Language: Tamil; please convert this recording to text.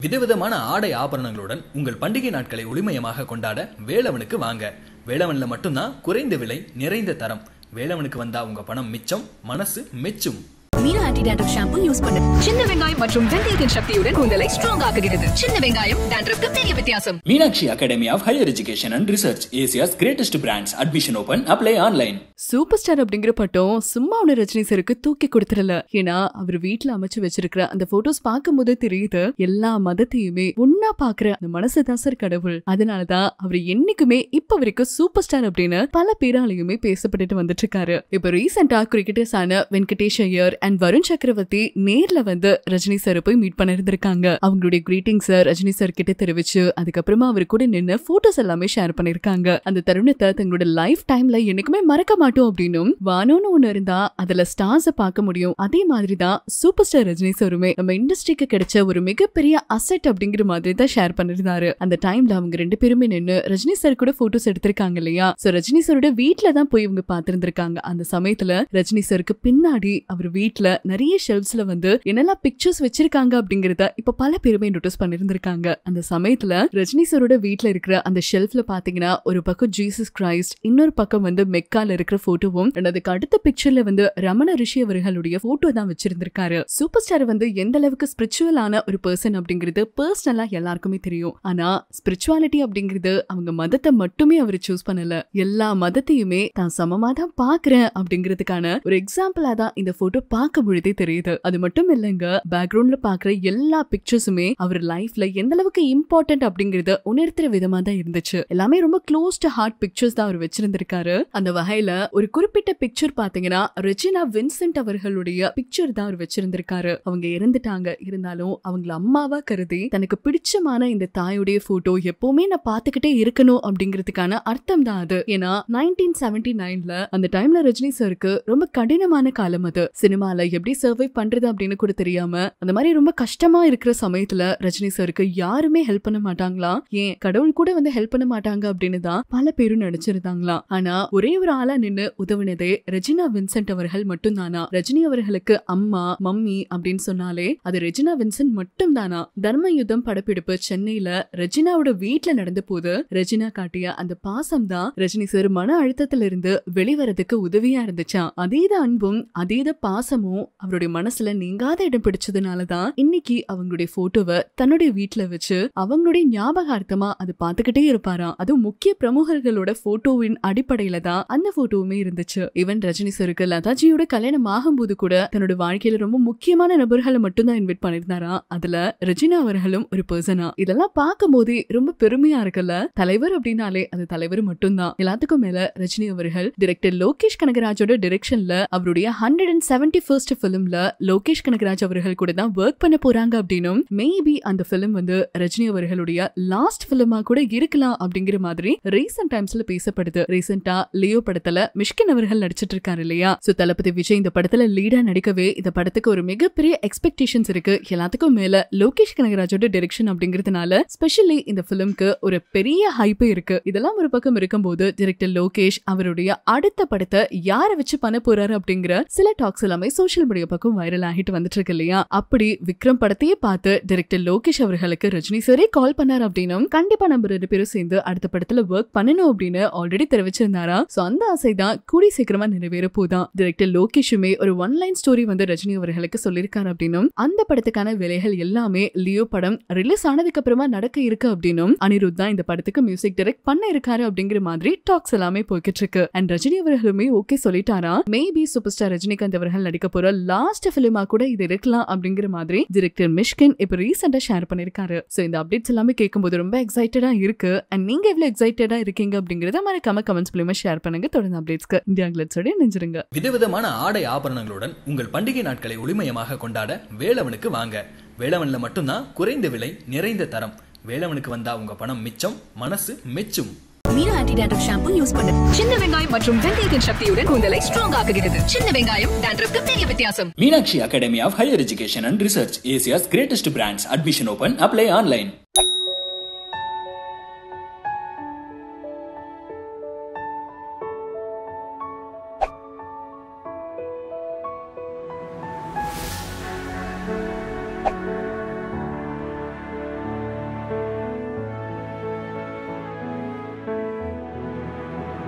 விதவிதமான ஆடை ஆபரணங்களுடன் உங்கள் பண்டிகை நாட்களை ஒளிமயமாக கொண்டாட வேலவனுக்கு வாங்க வேலவன்ல மட்டும்தான் குறைந்த விலை நிறைந்த தரம் வேலவனுக்கு வந்தா உங்க பணம் மிச்சம் மனசு மெச்சும் Meena anti dandruff shampoo use பண்ணு சின்ன வெங்காயம் மற்றும் வெந்தயத்தின் சக்தியுடன் கூந்தலை ஸ்ட்ராங் ஆக்குகிறது சின்ன வெங்காயம் டேண்ட்ரஃப்க்கு பெரிய வித்தியாசம் Meenakshi Academy of Higher Education and Research, Asia's greatest brands. Admission open. Apply online. Super star அப்படிங்கிற பட்டம் சும்மா ஒன்று ரஜினி சருக்கு தூக்கி கொடுத்துடல ஏன்னா அவர் வீட்ல அமைச்சு வச்சிருக்கிற அந்த போட்டோஸ் பார்க்கும்போது தெரியுது எல்லா மதத்தையுமே ஒன்னா பாக்குற அந்த மனசு தான் சார் கடவுள் அதனாலதான் அவர் என்னைக்குமே இப்ப வரைக்கும் சூப்பர் ஸ்டார் அப்படின்னு பல பேராலையுமே பேசப்பட்டுட்டு வந்துட்டு இருக்காரு இப்ப ரீசெண்டா கிரிக்கெட்டர்ஸான வெங்கடேஷ் ஐயர் அண்ட் வருண் சக்கரவர்த்தி நேர்ல வந்து ரஜினி சார் போய் மீட் பண்ண இருந்திருக்காங்க அவங்களுடைய கிரீட்டிங்ஸ் ரஜினி சார் கிட்ட தெரிவிச்சு அதுக்கப்புறமா அவர் கூட நின்று போட்டோஸ் எல்லாமே ஷேர் பண்ணிருக்காங்க அந்த தருணத்தை தங்களோட லைஃப் டைம்ல என்னைக்குமே மறக்க மாட்டோம் அப்படின்னும் வானோன்னு ஒண்ணு இருந்தா அதுல ஸ்டார்ஸ பார்க்க முடியும் அதே மாதிரி தான் சூப்பர் ஸ்டார் ரஜினி சாருமே நம்ம இண்டஸ்ட்ரிக்கு கிடைச்ச ஒரு மிகப்பெரிய அசெட் அப்படிங்கிற மாதிரி தான் ஷேர் பண்ணிருந்தாரு அந்த டைம்ல அவங்க ரெண்டு பேருமே நின்னு ரஜினி சார் கூட போட்டோஸ் எடுத்திருக்காங்க இல்லையா சோ ரஜினி சாரோட வீட்ல தான் போய் இவங்க பாத்திருந்திருக்காங்க அந்த சமயத்துல ரஜினி சாருக்கு பின்னாடி அவர் வீட்ல நிறைய ஷெல்ஃப்ஸ்ல வந்து என்னெல்லாம் பிக்சர்ஸ் வச்சிருக்காங்க அப்படிங்கறத இப்ப பல பேருமே நோட்டீஸ் பண்ணிருந்திருக்காங்க அந்த சமயத்துல ரஜினி சாரோட வீட்ல இருக்கிற அந்த ஷெல்ஃப்ல பாத்தீங்கன்னா ஒரு பக்கம் ஜீசஸ் கிரைஸ்ட் இன்னொரு பக்கம் வந்து மெக்கால இருக்கிற போட்டோவும் and அதுக்கு அடுத்த பிக்சர்ல வந்து ரமண ரிஷி அவர்களுடைய போட்டோ தான் வச்சிருந்திருக்காரு சூப்பர் ஸ்டார் வந்து எந்த அளவுக்கு ஸ்பிரிச்சுவலான ஒரு பர்சன் அப்படிங்கிறது பர்சனலா எல்லாருக்குமே தெரியும் ஆனா ஸ்பிரிச்சுவாலிட்டி அப்படிங்கிறது அவங்க மதத்தை மட்டுமே அவர் சூஸ் பண்ணல எல்லா மதத்தையுமே தான் சமமா தான் பாக்குறேன் அப்படிங்கிறதுக்கான ஒரு எக்ஸாம்பிளா தான் இந்த போட்டோ பார்க்க பொழுதே தெரியுது அது மட்டும் இல்லைங்க பேக்ரவுண்ட்ல பாக்குற எல்லா பிக்சர்ஸுமே அவர் லைஃப்ல எந்த அளவுக்கு இம்பார்ட்டன்ட் அப்படிங்கறத உணர்த்துற விதமா தான் இருந்துச்சு எல்லாமே ரொம்ப க்ளோஸ் டு ஹார்ட் பிக்சர்ஸ் தான் அவர் வச்சிருந்திருக்காரு அந்த வகையில ஒரு குறிப்பிட்ட பிக்சர் பாத்தீங்கன்னா ரெஜினா வின்சென்ட் அவர்களுடைய பிக்சர் தான் அவர் வச்சிருந்திருக்காரு அவங்க இறந்துட்டாங்க இருந்தாலும் அவங்கள அம்மாவா கருதி தனக்கு பிடிச்சமான இந்த தாயுடைய போட்டோ எப்பவுமே நான் பாத்துக்கிட்டே இருக்கணும் அப்படிங்கிறதுக்கான அர்த்தம் தான் அது ஏன்னா நைன்டீன் செவன்டி நைன்ல அந்த டைம்ல ரஜினி சருக்கு ரொம்ப கடினமான காலம் அது சினிமால எப்படி சர்வை பண்றது அப்படின்னு கூட தெரியாம அந்த மாதிரி ரொம்ப கஷ்டமா இருக்கிற சமயத்துல ரஜினி சருக்கு யாருமே ஹெல்ப் பண்ண மாட்டாங்களா ஏன் கடவுள் கூட வந்து ஹெல்ப் பண்ண மாட்டாங்க அப்படின்னு தான் பல பேரும் நினைச்சிருந்தாங்களாம் ஆனா ஒரே ஒரு ஆளா நின்னு உதவுனதே ரெஜினா வின்சென்ட் அவர்கள் மட்டும் தானா ரஜினி அவர்களுக்கு அம்மா மம்மி அப்படின்னு சொன்னாலே அது ரெஜினா வின்சென்ட் மட்டும் தானா தர்ம யுத்தம் படப்பிடிப்பு சென்னையில ரெஜினாவோட வீட்ல நடந்த போது ரெஜினா காட்டிய அந்த பாசம் தான் ரஜினி சார் மன அழுத்தத்துல இருந்து வெளிவரதுக்கு உதவியா இருந்துச்சாம் அதீத அன்பும் அதீத பாசமும் அவருடைய மனசுல நீங்காத இடம் பிடிச்சதுனாலதான் இன்னைக்கு அவங்களுடைய போட்டோவை தன்னுடைய வீட்ல வச்சு அவங்களுடைய ஞாபகார்த்தமா அது பாத்துக்கிட்டே இருப்பாராம் அதுவும் முக்கிய பிரமுகர்களோட போட்டோவின் அடிப்படையில தான் அந்த போட்டோவுமே இருந்துச்சு ஈவன் ரஜினி சருக்கு லதாஜியோட கல்யாணம் ஆகும்போது கூட தன்னோட வாழ்க்கையில ரொம்ப முக்கியமான நபர்களை மட்டும்தான் இன்வைட் பண்ணிருந்தாராம் அதுல ரெஜினா அவர்களும் ஒரு பர்சனா இதெல்லாம் பார்க்கும்போதே ரொம்ப பெருமையா இருக்குல்ல தலைவர் அப்படின்னாலே அது தலைவர் மட்டும்தான் எல்லாத்துக்கும் மேல ரஜினி அவர்கள் டிரெக்டர் லோகேஷ் கனகராஜோட டிரெக்ஷன்ல அவருடைய ஹண்ட்ரட் அண்ட் செவன்டி ஃபர்ஸ்ட் பிலிம்ல லோகேஷ் கனகராஜ் அவர்கள் கூட தான் ஒர்க் பண்ண போறாங்க அப்படின்னும் மேபி அந்த பிலிம் வந்து ரஜினி அவர்களுடைய லாஸ்ட் பிலிமா கூட இருக்கலாம் அப்படிங்கிற மாதிரி ரீசெண்ட் டைம்ஸ்ல பேசப்படுது ரீசெண்டா லியோ படத்துல மிஷ்கின் அவர்கள் நடிச்சிட்டு இருக்காரு இல்லையா சோ தளபதி விஜய் இந்த படத்துல லீடா நடிக்கவே இந்த படத்துக்கு ஒரு மிகப்பெரிய எக்ஸ்பெக்டேஷன்ஸ் இருக்கு எல்லாத்துக்கும் மேல லோகேஷ் கனகராஜோட டிரெக்ஷன் அப்படிங்கிறதுனால ஸ்பெஷலி இந்த பிலிம்க்கு ஒரு பெரிய ஹைப் இருக்கு இதெல்லாம் ஒரு பக்கம் இருக்கும்போது டிரெக்டர் லோகேஷ் அவருடைய அடுத்த படத்தை யார வச்சு பண்ண போறாரு அப்படிங்கிற சில டாக்ஸ் எல்லாமே சோஷியல் மீடியா பக்கம் வைரல் ஆகிட்டு வந்துட்டு இருக்கு இல்லையா அப்படி விக்ரம் படத்தையே பார்த்து டிரெக்டர் லோகேஷ் அவர்களுக்கு ரஜினி சரே கால் பண்ணாரு அப்படின்னும் கண்டிப்பா நம்ம ரெண்டு பேரும் சேர்ந்து அடுத்த படத்துல ஒர்க் பண்ணணும் அப்படின்னு ஆல்ரெடி தெரிவிச்சிருந்தாரா சோ அந்த ஆசை தான் கூடி சீக்கிரமா நிறைவேற போதான் டிரெக்டர் லோகேஷுமே ஒரு ஒன் லைன் ஸ்டோரி வந்து ரஜினி அவர்களுக்கு சொல்லியிருக்காரு அப்படின்னும் அந்த படத்துக்கான வேலைகள் எல்லாமே லியோ படம் ரிலீஸ் ஆனதுக்கு அப்புறமா நடக்க இருக்கு அப்படின்னும் அனிருத் தான் இந்த படத்துக்கு மியூசிக் டைரக்ட் பண்ண இருக்காரு அப்படிங்கிற மாதிரி டாக்ஸ் எல்லாமே போய்கிட்டு இருக்கு அண்ட் ரஜினி அவர்களுமே ஓகே சொல்லிட்டாரா மேபி சூப்பர் ஸ்டார் ரஜினிகாந்த் அவர்கள் நடிக்க போற லாஸ்ட் பிலிமா கூட இது இருக்கலாம் அப்படிங்கிற மாதிரி டிரெக்டர் மிஷ்கின் இப்ப ரீசெண்டா ஷேர் பண்ணிருக்காரு சோ இந்த அப்டேட்ஸ் எல்லாமே கேட்கும்போது ரொம்ப எக்ஸைட்டடா இருக்கு அண்ட் நீங்க எவ்வளவு எக்ஸைட்டடா இருக்கீங்க அப்படிங்கறத மறக்காம கமெண்ட்ஸ் மூலமா ஷேர் பண்ணுங்க தொடர்ந்து அப்டேட்ஸ்க்கு இந்தியா கிளட்ஸோட நெஞ்சிருங்க விதவிதமான ஆடை ஆபரணங்களுடன் உங்கள் பண்டிகை நாட்களை ஒளிமயமாக கொண்டாட வேலவனுக்கு வாங்க வேலவன்ல மட்டும்தான் குறைந்த விலை நிறைந்த தரம் வேலவனுக்கு வந்தா உங்க பணம் மிச்சம் மனசு மெச்சும் Meena anti dandruff shampoo use பண்ணு சின்ன வெங்காயம் மற்றும் வெந்தயத்தின் சக்தியுடன் கூந்தலை ஸ்ட்ராங் ஆக்குகிறது சின்ன வெங்காயம் டேண்ட்ரஃப்க்கு பெரிய வித்தியாசம் Meenakshi Academy of Higher Education and Research, Asia's greatest brands. Admission open. Apply online.